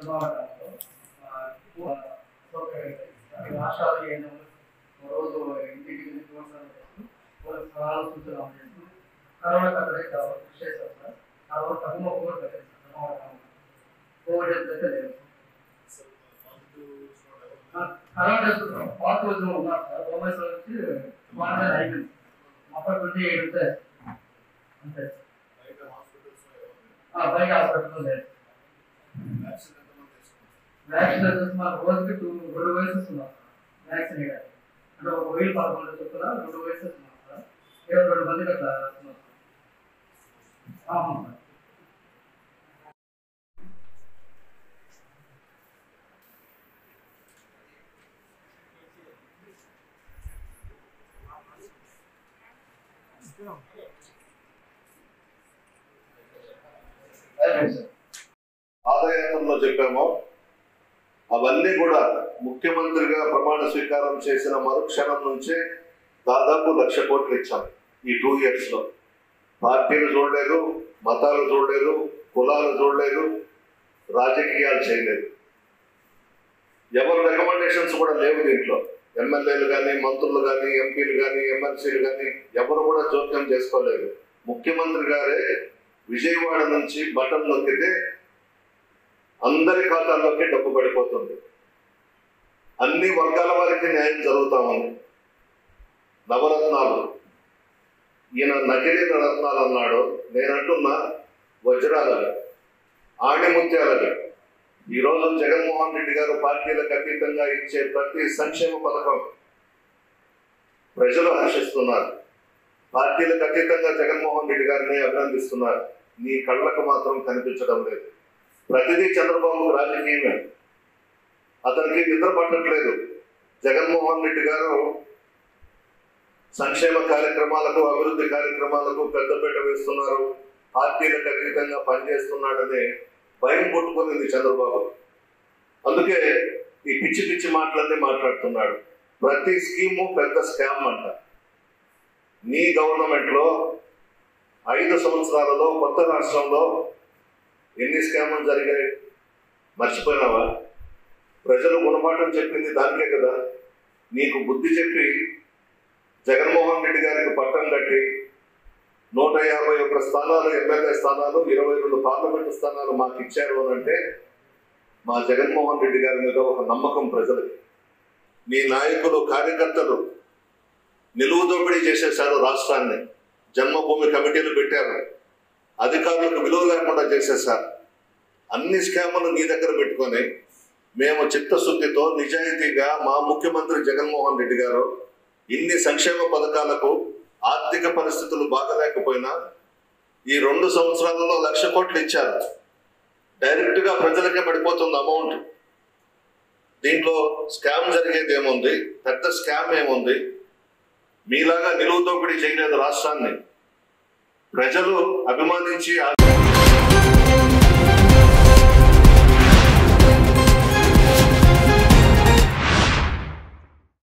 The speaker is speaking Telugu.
సమావేశంలో రాష్ట్రాలు ఏదో రోజు ఇంటికి సలహాలు సూచనలు చేస్తూ కరోనా కట్టడే కావాలి కృషి చేస్తాం సార్ కాబట్టి తక్కువ కూడా పెట్టండి సార్ కోవిడ్ అయితే లేదు కరోనా టెస్ట్ పాత రోజులు ఉన్నారు సార్ బొమ్మాయిలో నుంచి క్వారంటైన్ అయిపోయింది అప్పటి నుంచి ఏడు సార్ అంతే ఆ, బయట హాస్పిటల్లో లేదు వ్యాక్సిన్ వచ్చేసి మాకు రోజుకి టూ రెండు వయసెస్ ఉన్నాం వ్యాక్సిన్ వేయడానికి అంటే ఒక వెయ్యి పదకొండు చొప్పున రెండు వయసెస్ ఉన్నాం సార్ ఇరవై రెండు మందికి అట్లా రాస్తున్నాం సార్ అవును సార్ అదే సార్ ఆదాయంలో చెప్పామో అవన్నీ కూడా ముఖ్యమంత్రిగా ప్రమాణ స్వీకారం చేసిన మరుక్షణం నుంచే దాదాపు లక్ష కోట్లు ఇచ్చాం ఈ టూ ఇయర్స్ లో పార్టీలు చూడలేదు మతాలు చూడలేదు కులాలు చూడలేదు రాజకీయాలు చేయలేదు ఎవరి రికమెండేషన్స్ కూడా లేవు దీంట్లో ఎమ్మెల్యేలు కానీ మంత్రులు కానీ ఎంపీలు కానీ ఎమ్మెల్సీలు కానీ ఎవరు కూడా జోక్యం చేసుకోలేదు ముఖ్యమంత్రి గారే విజయవాడ నుంచి బటన్ నొక్కితే అందరి ఖాతాల్లోకి డబ్బు పడిపోతుంది అన్ని వర్గాల వారికి న్యాయం జరుగుతా ఉంది నవరత్నాలు ఈయన నకిలీ రత్నాలు అన్నాడు నేనంటున్నా వజ్రాలని ఆణిముత్యాలని ఈరోజు జగన్మోహన్ రెడ్డి గారు పార్టీలకు అతీతంగా ఇచ్చే ప్రతి సంక్షేమ పథకం ప్రజలు హర్షిస్తున్నారు పార్టీలకు అతీతంగా జగన్మోహన్ రెడ్డి గారిని అభినందిస్తున్నారు నీ కళ్ళకు మాత్రం కనిపించడం లేదు ప్రతిదీ చంద్రబాబు రాజకీయమే అతనికి నిద్ర పట్టట్లేదు జగన్మోహన్ రెడ్డి గారు సంక్షేమ కార్యక్రమాలకు అభివృద్ధి కార్యక్రమాలకు పెద్దపీట వేస్తున్నారు పార్టీలకు అతీతంగా పనిచేస్తున్నాడనే భయం పుట్టుకునింది చంద్రబాబు అందుకే ఈ పిచ్చి పిచ్చి మాటలన్నీ మాట్లాడుతున్నాడు ప్రతి స్కీము పెద్ద స్కామ్ అంట నీ గవర్నమెంట్ లో ఐదు సంవత్సరాలలో కొత్త రాష్ట్రంలో ఎన్ని స్కాములు జరిగాయి మర్చిపోయినావా ప్రజలు గుణపాఠం చెప్పింది దానికే కదా నీకు బుద్ధి చెప్పి జగన్మోహన్ రెడ్డి గారికి పట్టం కట్టి నూట యాభై ఒక్క స్థానాలు ఎమ్మెల్యే స్థానాలు ఇరవై రెండు పార్లమెంటు స్థానాలు మాకు ఇచ్చారు అని అంటే మా జగన్మోహన్ రెడ్డి గారి మీద ఒక నమ్మకం ప్రజలకి మీ నాయకులు కార్యకర్తలు నిలువు దోపిడీ చేసేశారు రాష్ట్రాన్ని జన్మభూమి కమిటీలు పెట్టారు అధికారులకు విలువ లేకుండా చేసేశారు అన్ని స్కాములు నీ దగ్గర పెట్టుకొని మేము చిత్తశుద్ధితో నిజాయితీగా మా ముఖ్యమంత్రి జగన్మోహన్ రెడ్డి గారు ఇన్ని సంక్షేమ పథకాలకు ఆర్థిక పరిస్థితులు బాగలేకపోయినా ఈ రెండు సంవత్సరాలలో లక్ష కోట్లు ఇచ్చారు డైరెక్ట్ గా ప్రజలకే పడిపోతుంది అమౌంట్ దీంట్లో స్కామ్ జరిగేది ఏముంది పెద్ద స్కామ్ ఏముంది మీలాగా నిలువు దోపిడీ చేయలేదు రాష్ట్రాన్ని ప్రజలు అభిమానించి